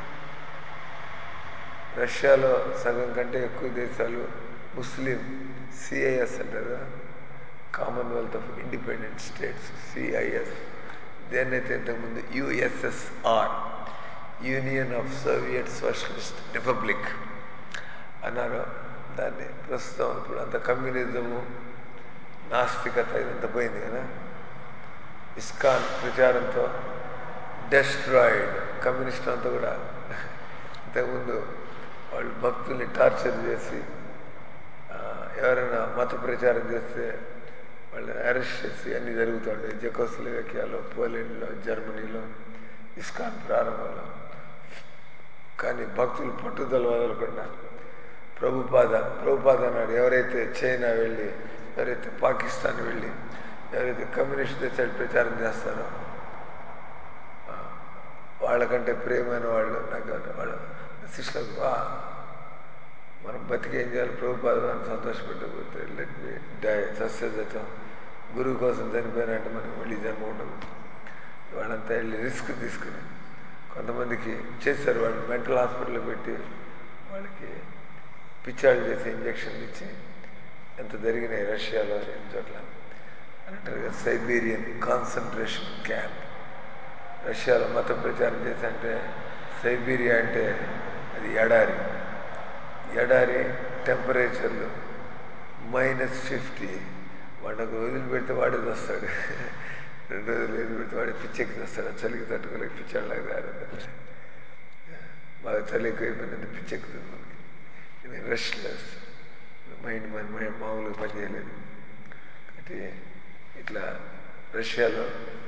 రష్యాలో సగం కంటే ఎక్కువ దేశాలు ముస్లిం సిఐఎస్ అంటారు Commonwealth of Independent States CIS దేన్నైతే ఇంతకుముందు USSR Union of Soviet Socialist Republic అన్నారు దాన్ని ప్రస్తుతం ఇప్పుడు అంత కమ్యూనిజము నాస్తికత ఇదంతా పోయింది కదా ఇస్కాన్ ప్రచారంతో డెస్ట్రాయిడ్ కమ్యూనిస్ట్ అంతా కూడా ఇంతకుముందు వాళ్ళు భక్తుల్ని టార్చర్ చేసి ఆ, ఎవరైనా మత ప్రచారం చేస్తే వాళ్ళని అరెస్ట్ చేసి అన్నీ జరుగుతుండే జకోస్లోవేకియాలో పోలాండ్లో జర్మనీలో ఇస్కాన్ ప్రారంభంలో కానీ భక్తులు పట్టుదల వదలకుండా ప్రభుపాద ప్రభుపాద అన్నాడు ఎవరైతే చైనా వెళ్ళి ఎవరైతే పాకిస్తాన్ వెళ్ళి ఎవరైతే కమ్యూనిస్ట్ దేశాలు ప్రచారం చేస్తారో ఆ, వాళ్ళకంటే ప్రియమైన వాళ్ళు నాకు వాళ్ళు శిష్యులకు "ఆ, మనం బతికి ఏం చేయాలి ప్రభుపాదాన్ని సంతోషపెట్టకపోతే లెట్ మీ డై సస్యదత్తం గురువు కోసం చనిపోయినంటే మనకి మళ్ళీ జన్మ ఉండదు వాళ్ళంతా వెళ్ళి రిస్క్ తీసుకుని కొంతమందికి చేశారు వాళ్ళు మెంటల్ హాస్పిటల్లో పెట్టి వాళ్ళకి పిచ్చాళ్ళు చేసి ఇంజక్షన్లు ఇచ్చి ఎంత జరిగినాయి రష్యాలో ఎన్ని చోట్ల అని అంటారు కదా సైబీరియన్ కాన్సన్ట్రేషన్ క్యాంప్ రష్యాలో మత ప్రచారం చేసి అంటే సైబీరియా అంటే అది ఎడారి ఎడారి టెంపరేచర్లు మైనస్ ఫిఫ్టీ వాడికి వదిలిపెడితే వాడే వస్తాడు రెండు రోజులు వదిలిపెడితే వాడి పిచ్చెక్కి వస్తాడు ఆ చలికి తట్టుకోలేక పిచ్చాడులాగా తయారవుతాడు బాగా చలి ఎక్కువైపోయిందంటే పిచ్చెక్కుతుంది మనకి ఇది రెస్ట్లెస్ మైండ్ మన మైండ్ మామూలుగా పనిచేయలేదు అంటే ఇట్లా రష్యాలో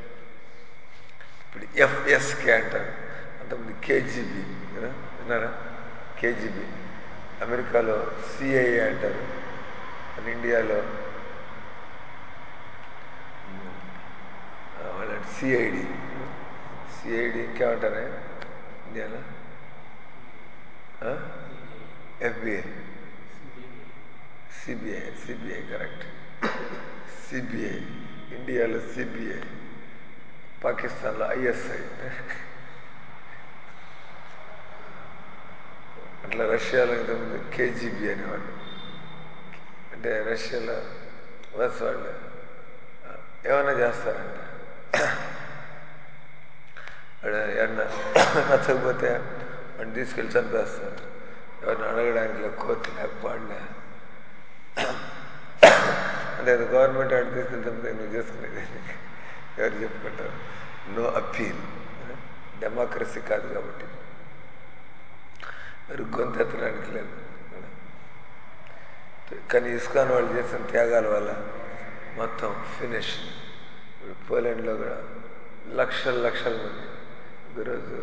ఇప్పుడు ఎఫ్ఎస్కే అంటారు అంతకుముందు కేజీబీ కదా విన్నారా కేజీబీ అమెరికాలో సిఐఏ అంటారు మన ఇండియాలో వాళ్ళ సిఐడి సిఐడి ఇంకేమంటారే ఇండియాలో FBI CBI CBI correct CBI ఇండియాలో సిబిఐ పాకిస్తాన్లో ఐఎస్ఐ అట్లా రష్యాలో ఇంతకుముందు కేజీబీ అనేవాళ్ళు అంటే రష్యాలో వస్ వాళ్ళు ఏమైనా చేస్తారంట వాడు ఎవరన్నా నచ్చకపోతే వాడిని తీసుకెళ్ళి చంపేస్తారు ఎవరిని అడగడానికి లే కోర్టు లేకపోలే అంటే అది గవర్నమెంట్ ఆడ తీసుకెళ్ళి చంపితే నువ్వు చేసుకునేది ఎవరు చెప్పుకుంటారు నో అపీల్ డెమోక్రసీ కాదు కాబట్టి మరి గొంతెత్తడానికి లేదు కానీ ఇస్కాన్ వాళ్ళు చేసిన త్యాగాల వల్ల మొత్తం ఫినిష్ ఇప్పుడు పోలాండ్లో కూడా లక్షల లక్షల మంది ఈరోజు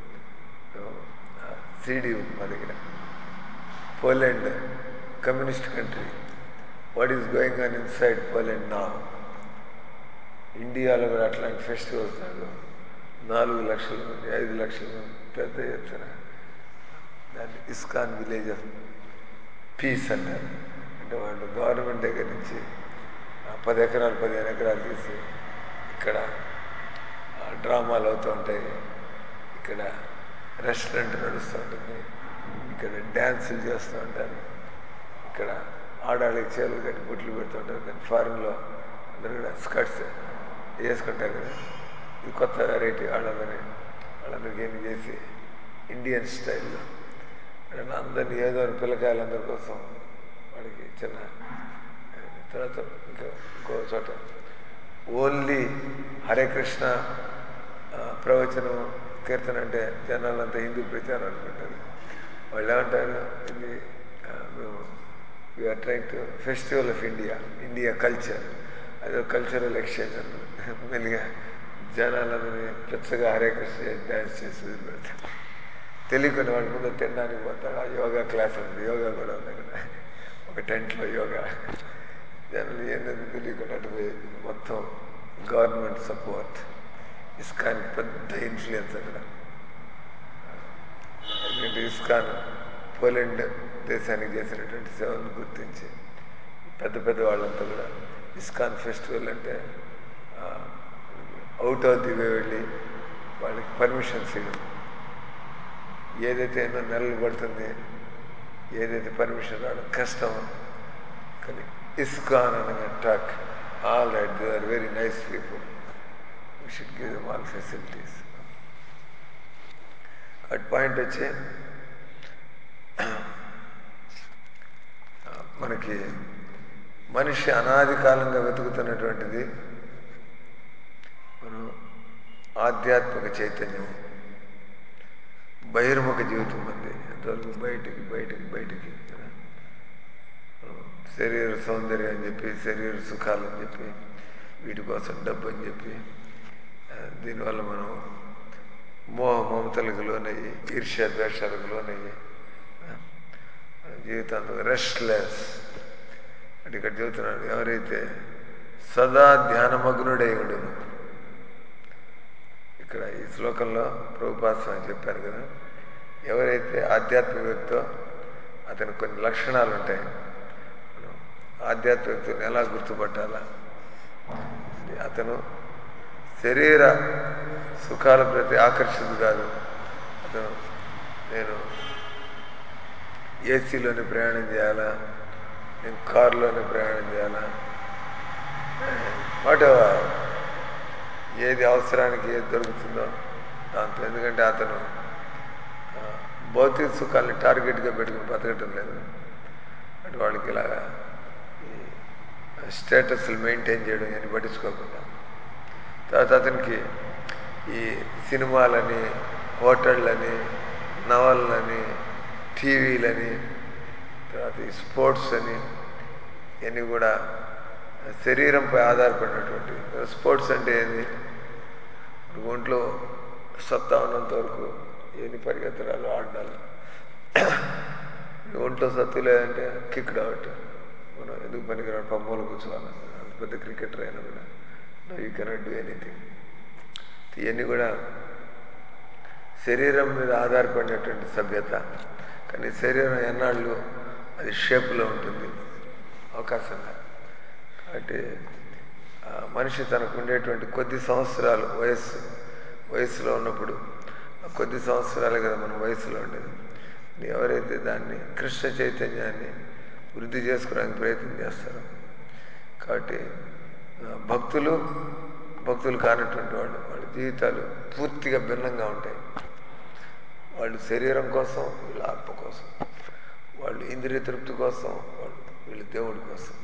సీడీ ఉంది మా దగ్గర Poland communist country what is going on inside Poland నా ఇండియాలో కూడా అట్లాంటి ఫెస్టివల్స్ నాకు నాలుగు లక్షల మంది ఐదు లక్షల మంది పెద్ద ఎత్తున దాన్ని ఇస్కాన్ విలేజ్ ఆఫ్ పీస్ అంటారు అంటే వాళ్ళు గవర్నమెంట్ దగ్గర నుంచి ఆ పది ఎకరాలు పదిహేను ఎకరాలు తీసి ఇక్కడ ఆ డ్రామాలు అవుతూ ఉంటాయి ఇక్కడ రెస్టారెంట్ నడుస్తూ ఉంటుంది ఇక్కడ డ్యాన్సులు చేస్తూ ఉంటారు ఇక్కడ ఆడాళ్ళకి చీరలు కట్టి బుట్లు పెడుతుంటారు కానీ ఫారిన్లో అందరూ కూడా స్కర్ట్స్ వేసుకుంటారు కదా ఇది కొత్త వెరైటీ వాళ్ళందరినీ వాళ్ళందరికీ ఏం చేసి ఇండియన్ స్టైల్లో అంటే అందరినీ ఏదో ఒక పిల్లకాయలందరి కోసం వాడికి చిన్న తర్వాత ఇంకా ఇంకో చోట ఓన్లీ హరే కృష్ణ ఆ, ప్రవచనం కీర్తన అంటే జనాలంతా హిందూ ప్రచారం అనుకుంటారు వాళ్ళు ఏమంటారు ఇది ఆ, మేము we're trying to festival of India India culture అదే కల్చరల్ ఎక్స్చేంజ్ అన్నమాట మెల్లిగా జనాలందరినీ పెచ్చగా హరే కృష్ణ డ్యాన్స్ చేసి వదిలిపెడతారు తెలియకుని వాడి ముందు తినడానికి పోతాడు ఆ యోగా క్లాస్ ఉంది యోగా కూడా ఉంది అక్కడ ఒక టెంట్లో యోగా జనాలు ఏంటంటే తెలియకుండా అటు పోయి మొత్తం గవర్నమెంట్ సపోర్ట్ ఇస్కాన్ పెద్ద ఇన్ఫ్లుయెన్స్ అక్కడ ఎందుకంటే ఇస్కాన్ పోలాండ్ దేశానికి చేసినటువంటి సేవలను గుర్తించి పెద్ద పెద్ద వాళ్ళంతా కూడా ఇస్కాన్ ఫెస్టివల్ అంటే అవుట్ ఆఫ్ ది వే వెళ్ళి వాళ్ళకి పర్మిషన్స్ ఇవ్వడం ఏదైతే ఎన్నో నెలలు పడుతుంది ఏదైతే పర్మిషన్ రావడం కష్టం కానీ ఇస్కాన్ అనగా truck all right they are very nice people we should give them all facilities at point వచ్చి మనకి మనిషి అనాది కాలంగా వెతుకుతున్నటువంటిది మనం ఆధ్యాత్మిక చైతన్యం బహిర్ముఖ జీవితం ఉంది ఎంతవరకు బయటికి బయటికి బయటికి కదా. శరీర సౌందర్యం అని చెప్పి శరీర సుఖాలు అని చెప్పి వీటి కోసం డబ్బు అని చెప్పి ఆ, దీనివల్ల మనం మోహ మమతలకు లోనయ్యి ఈర్ష్య ద్వేషాలకు లోనయ్యి ఆ, జీవితాంతం రెస్ట్లెస్ అంటే ఇక్కడ చెబుతున్నాడు ఎవరైతే సదా ధ్యానమగ్నుడై ఉండును ఇక్కడ ఈ శ్లోకంలో ప్రభుపాసం చెప్పారు కదా ఎవరైతే ఆధ్యాత్మిక వ్యక్తో అతనికి కొన్ని లక్షణాలు ఉంటాయి మనం ఆధ్యాత్మిక వ్యక్తిని ఎలా గుర్తుపట్టాలా ఇది అతను శరీర సుఖాల ప్రతి ఆకర్షితుడు కాదు అతను నేను ఏసీలోనే ప్రయాణం చేయాలా నేను కారులోనే ప్రయాణం చేయాలా వాట్ ఏది అవసరానికి ఏది దొరుకుతుందో దాంతో ఎందుకంటే అతను ఆ, భౌతిక సుఖాన్ని టార్గెట్గా పెట్టుకుని బతకటం లేదు అంటే వాళ్ళకి ఇలాగా ఈ స్టేటస్లు మెయింటైన్ చేయడం అని పట్టించుకోకుండా తర్వాత అతనికి ఈ సినిమాలని హోటళ్ళని నవలని టీవీలని తర్వాత ఈ స్పోర్ట్స్ అని ఇవన్నీ కూడా శరీరంపై ఆధారపడినటువంటి స్పోర్ట్స్ అంటే ఏంది ఇప్పుడు ఒంట్లో సత్తా ఉన్నంత వరకు ఎన్ని పరిగెత్తడాలు ఆడాలి ఒంట్లో సత్తు లేదంటే కిక్డ్ అవుట్ మనం ఎందుకు పనికిరాడు పంపలు కూర్చోవాలి అంత పెద్ద క్రికెటర్ అయినా కూడా యూ కెనాట్ డూ ఎనీథింగ్ ఇవన్నీ కూడా శరీరం మీద ఆధారపడినటువంటి సభ్యత కానీ శరీరం ఎన్నాళ్ళు అది షేపులో ఉంటుంది అవకాశంగా కాబట్టి ఆ, మనిషి తనకు ఉండేటువంటి కొద్ది సంవత్సరాలు వయస్సు వయసులో ఉన్నప్పుడు ఆ కొద్ది సంవత్సరాలే కదా మనం వయసులో ఉండేది ఎవరైతే దాన్ని కృష్ణ చైతన్యాన్ని వృద్ధి చేసుకోవడానికి ప్రయత్నం చేస్తారో కాబట్టి ఆ, భక్తులు భక్తులు కానటువంటి వాళ్ళు వాళ్ళ జీవితాలు పూర్తిగా భిన్నంగా ఉంటాయి వాళ్ళు శరీరం కోసం వీళ్ళ ఆత్మ కోసం వాళ్ళు ఇంద్రియ తృప్తి కోసం వాళ్ళు వీళ్ళు దేవుడి కోసం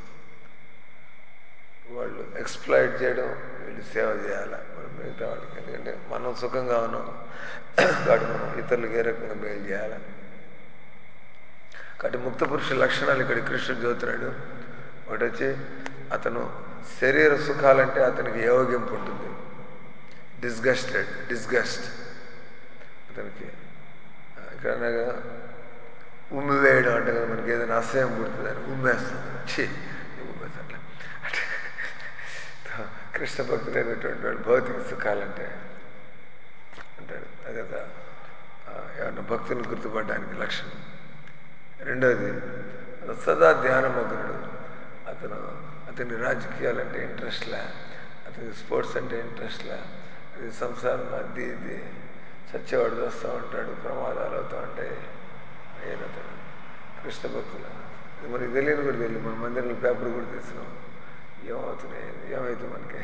వాళ్ళు ఎక్స్ప్లాయిట్ చేయడం వీళ్ళు సేవ చేయాలి మనం మిగతా వాళ్ళకి ఎందుకంటే మనం సుఖంగా ఉన్నాం కాబట్టి మనం ఇతరులకు ఏ రకంగా మేలు చేయాలి కాబట్టి ముక్త పురుష లక్షణాలు ఇక్కడ కృష్ణుడు చదువుతున్నాడు ఒకటి వచ్చి అతను శరీర సుఖాలంటే అతనికి యోగింపు ఉంటుంది డిస్గస్టెడ్ డిస్గస్ట్ అతనికి ఆ, ఇక్కడ అనగా ఉమ్మి వేయడం అంటే కదా మనకి ఏదైనా అసహ్యం పుడుతుందని ఉమ్మేస్తాం ఛీ ఉమ్మేస్తాం అట్లా అంటే కృష్ణ భక్తులు అనేటువంటి వాడు భౌతిక సుఖాలంటే అంటాడు అదొక ఆ, ఏమన్నా భక్తులను గుర్తుపడడానికి లక్షణం రెండోది అతను సదా ధ్యానమగ్నుడు అతను అతని రాజకీయాలంటే ఇంట్రెస్ట్లే అతనికి స్పోర్ట్స్ అంటే ఇంట్రెస్ట్లే అది సంసారం అది ఇది చచ్చేవాడు వస్తూ ఉంటాడు ప్రమాదాలు అవుతూ ఉంటాయి ఏదతను కృష్ణ భక్తుల మనకి తెలియని కూడా తెలియదు మన మందిరంలో పేపర్ కూడా తీస్తున్నాం ఏమవుతున్నాయి ఏమైతే మనకి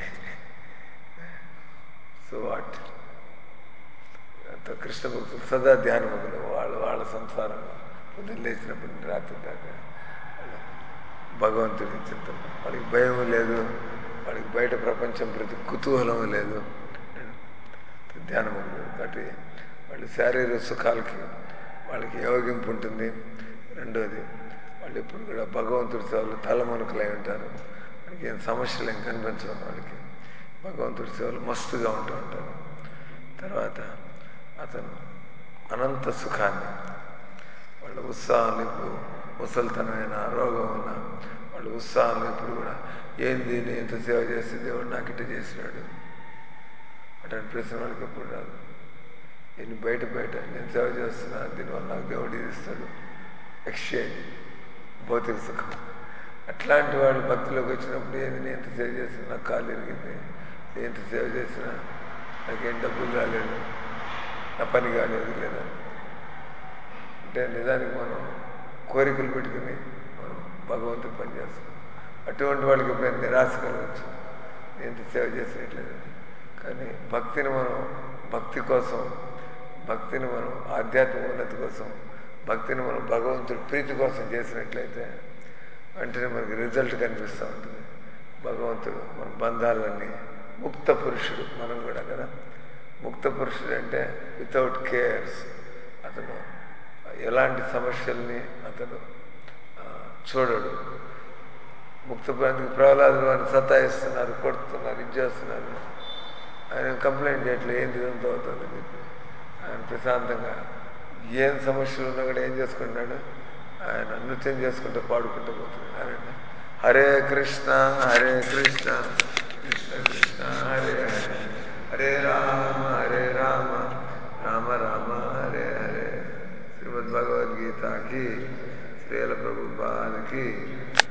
సో వాట్ అంత కృష్ణ భక్తులు సదా ధ్యానములు వాళ్ళు వాళ్ళ సంసారం పొద్దున్న లేచినప్పటి నుండి రాత్రి దాకా వాళ్ళు భగవంతుడి చింతన వాళ్ళకి భయం లేదు వాళ్ళకి బయట ప్రపంచం ప్రతి కుతూహలం లేదు ధ్యానములు కాబట్టి వాళ్ళు శారీరక సుఖాలకి వాళ్ళకి యోగింపు ఉంటుంది రెండోది వాళ్ళు ఎప్పుడు కూడా భగవంతుడి సేవలు తలమునకలై ఉంటారు వాళ్ళకి ఏం సమస్యలు ఏం కనిపించవు వాళ్ళకి భగవంతుడి సేవలు మస్తుగా ఉంటూ ఉంటారు తర్వాత అతను అనంత సుఖాన్ని వాళ్ళ ఉత్సాహం ఇప్పుడు ముసలితనమైన రోగం ఉన్న వాళ్ళ ఉత్సాహం ఇప్పుడు కూడా ఏంది నేను ఎంత సేవ చేస్తే దేవుడు నాకు ఇట్ట చేసినాడు అటువంటి ప్రశ్న వాళ్ళకి ఎప్పుడు రాదు నేను బయట బయట నేను సేవ చేస్తున్నా దీనివల్ల నాకు దేవుడు ఇది ఇస్తాడు ఎక్స్చేంజ్ భౌతిక సుఖం అట్లాంటి వాళ్ళు భక్తిలోకి వచ్చినప్పుడు ఏంది నేను ఎంత సేవ చేసినా నాకు కాలు ఎరిగింది నేను ఎంత సేవ చేసినా నాకేం డబ్బులు రాలేదు నా పని కాలేదు లేదా అంటే నిజానికి మనం కోరికలు పెట్టుకుని మనం భగవంతుడు పని చేస్తాం అటువంటి వాళ్ళకి ఎప్పుడైనా నిరాశ కలగచ్చు నేను ఎంత సేవ చేసినట్లేదు కానీ భక్తిని మనం భక్తి కోసం భక్తిని మనం ఆధ్యాత్మిక ఉన్నతి కోసం భక్తిని మనం భగవంతుడి ప్రీతి కోసం చేసినట్లయితే వెంటనే మనకి రిజల్ట్ కనిపిస్తూ ఉంటుంది భగవంతుడు మన బంధాలన్నీ ముక్త పురుషుడు మనం కూడా కదా ముక్త పురుషుడు అంటే వితౌట్ కేర్స్ అతను ఎలాంటి సమస్యల్ని అతను ఆ, చూడడు ముక్త ప్రాంతికి ప్రహ్లాదులు వారిని సతాయిస్తున్నారు కొడుతున్నారు ఇది చేస్తున్నారు ఆయన కంప్లైంట్ చేయట్లేదు ఏంది ఇదంతా అవుతుందని చెప్పి ఆయన ప్రశాంతంగా ఏం సమస్యలు ఉన్నా కూడా ఏం చేసుకుంటున్నాడు ఆయన నృత్యం చేసుకుంటూ పాడుకుంటూ పోతున్నాడు ఆయన హరే కృష్ణ హరే కృష్ణ కృష్ణ కృష్ణ హరే హరే హరే రామ హరే రామ రామ రామ హరే హరే శ్రీమద్ భగవద్గీతకి శ్రీల ప్రభుపాదకి